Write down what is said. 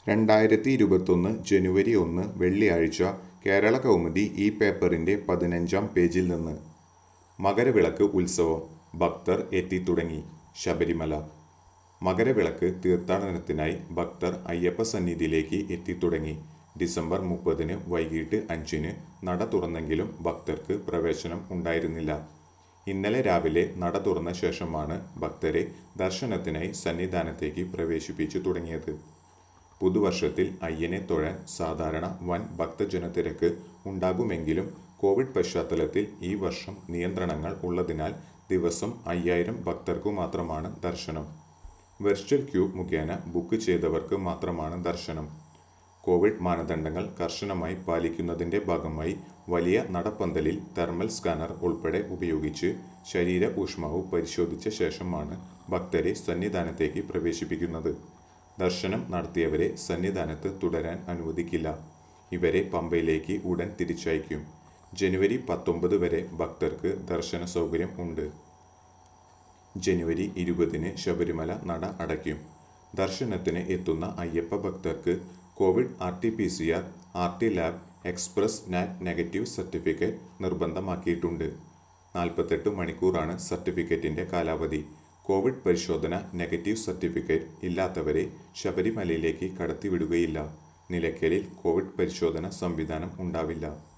രണ്ടായിരത്തി ഇരുപത്തൊന്ന് ജനുവരി ഒന്ന് വെള്ളിയാഴ്ച കേരള കൗമുദി ഈ പേപ്പറിന്റെ പതിനഞ്ചാം പേജിൽ നിന്ന് മകരവിളക്ക് ഉത്സവം ഭക്തർ എത്തിത്തുടങ്ങി ശബരിമല മകരവിളക്ക് തീർത്ഥാടനത്തിനായി ഭക്തർ അയ്യപ്പ സന്നിധിയിലേക്ക് എത്തിത്തുടങ്ങി ഡിസംബർ മുപ്പതിന് വൈകിട്ട് അഞ്ചിന് നട തുറന്നെങ്കിലും ഭക്തർക്ക് പ്രവേശനം ഉണ്ടായിരുന്നില്ല ഇന്നലെ രാവിലെ നട തുറന്ന ശേഷമാണ് ഭക്തരെ ദർശനത്തിനായി സന്നിധാനത്തേക്ക് പ്രവേശിപ്പിച്ചു തുടങ്ങിയത് പുതുവർഷത്തിൽ അയ്യനെ തൊഴാൻ സാധാരണ വൻ ഭക്തജനത്തിരക്ക് ഉണ്ടാകുമെങ്കിലും കോവിഡ് പശ്ചാത്തലത്തിൽ ഈ വർഷം നിയന്ത്രണങ്ങൾ ഉള്ളതിനാൽ ദിവസം അയ്യായിരം ഭക്തർക്കു മാത്രമാണ് ദർശനം വെർച്വൽ ക്യൂ മുഖേന ബുക്ക് ചെയ്തവർക്ക് മാത്രമാണ് ദർശനം കോവിഡ് മാനദണ്ഡങ്ങൾ കർശനമായി പാലിക്കുന്നതിന്റെ ഭാഗമായി വലിയ നടപ്പന്തലിൽ തെർമൽ സ്കാനർ ഉൾപ്പെടെ ഉപയോഗിച്ച് ശരീര ഊഷ്മാവ് പരിശോധിച്ച ശേഷമാണ് ഭക്തരെ സന്നിധാനത്തേക്ക് പ്രവേശിപ്പിക്കുന്നത് ദർശനം നടത്തിയവരെ സന്നിധാനത്ത് തുടരാൻ അനുവദിക്കില്ല ഇവരെ പമ്പയിലേക്ക് ഉടൻ തിരിച്ചയക്കും ജനുവരി പത്തൊമ്പത് വരെ ഭക്തർക്ക് ദർശന സൗകര്യം ഉണ്ട് ജനുവരി ഇരുപതിന് ശബരിമല നട അടയ്ക്കും ദർശനത്തിന് എത്തുന്ന അയ്യപ്പ ഭക്തർക്ക് Covid R T P C R R T lab express NAT negative certificate നിർബന്ധമാക്കിയിട്ടുണ്ട് നാൽപ്പത്തെട്ട് മണിക്കൂറാണ് സർട്ടിഫിക്കറ്റിന്റെ കാലാവധി കോവിഡ് പരിശോധന നെഗറ്റീവ് സർട്ടിഫിക്കറ്റ് ഇല്ലാത്തവരെ ശബരിമലയിലേക്ക് കടത്തിവിടുകയില്ല നിലയ്ക്കലിൽ കോവിഡ് പരിശോധന സംവിധാനം ഉണ്ടാവില്ല